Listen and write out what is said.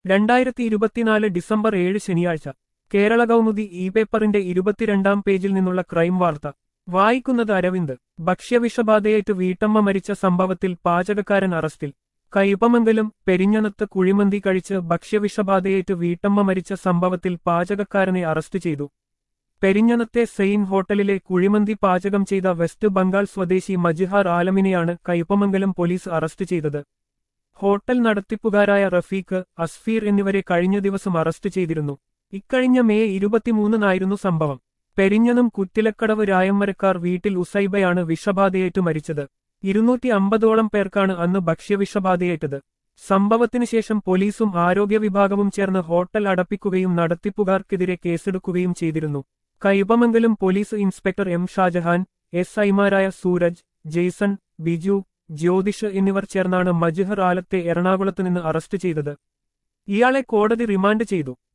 രണ്ടായിരത്തി ഇരുപത്തിനാല് ഡിസംബർ ഏഴ് ശനിയാഴ്ച കേരള കൗമുദി ഇ പേപ്പറിന്റെ ഇരുപത്തിരണ്ടാം പേജിൽ നിന്നുള്ള ക്രൈം വാർത്ത വായിക്കുന്നത് അരവിന്ദ് ഭക്ഷ്യവിഷബാധയേറ്റ് വീട്ടമ്മ മരിച്ച സംഭവത്തിൽ പാചകക്കാരൻ അറസ്റ്റിൽ കയ്പമംഗലം പെരിഞ്ഞനത്ത് കുഴിമന്തി കഴിച്ച് ഭക്ഷ്യവിഷബാധയേറ്റ് വീട്ടമ്മ മരിച്ച സംഭവത്തിൽ പാചകക്കാരനെ അറസ്റ്റ് ചെയ്തു പെരിഞ്ഞനത്തെ സെയിൻ ഹോട്ടലിലെ കുഴിമന്തി പാചകം ചെയ്ത വെസ്റ്റ് ബംഗാൾ സ്വദേശി മജിഹാർ ആലമിനെയാണ് കയ്പമംഗലം പോലീസ് അറസ്റ്റ് ചെയ്തത് ഹോട്ടൽ നടത്തിപ്പുകാരായ റഫീഖ് അസ്ഫീർ എന്നിവരെ കഴിഞ്ഞ ദിവസം അറസ്റ്റ് ചെയ്തിരുന്നു ഇക്കഴിഞ്ഞ മെയ് ഇരുപത്തിമൂന്നിനായിരുന്നു സംഭവം പെരിഞ്ഞനം കുറ്റിലക്കടവ് രായമ്മരക്കാർ വീട്ടിൽ ഉസൈബയാണ് വിഷബാധയേറ്റു മരിച്ചത് ഇരുന്നൂറ്റി അമ്പതോളം പേർക്കാണ് അന്ന് ഭക്ഷ്യവിഷബാധയേറ്റത് സംഭവത്തിനു ശേഷം പോലീസും ആരോഗ്യ വിഭാഗവും ചേർന്ന് ഹോട്ടൽ അടപ്പിക്കുകയും നടത്തിപ്പുകാർക്കെതിരെ കേസെടുക്കുകയും ചെയ്തിരുന്നു Kaipamangalam police inspector M Shajahan S ഐമാരായ സൂരജ് ജെയ്സൺ ബിജു ജ്യോതിഷ് എന്നിവർ ചേർന്നാണ് മജിഹർ ആലത്തെ എറണാകുളത്ത് നിന്ന് അറസ്റ്റ് ചെയ്തത് ഇയാളെ കോടതി റിമാൻഡ് ചെയ്തു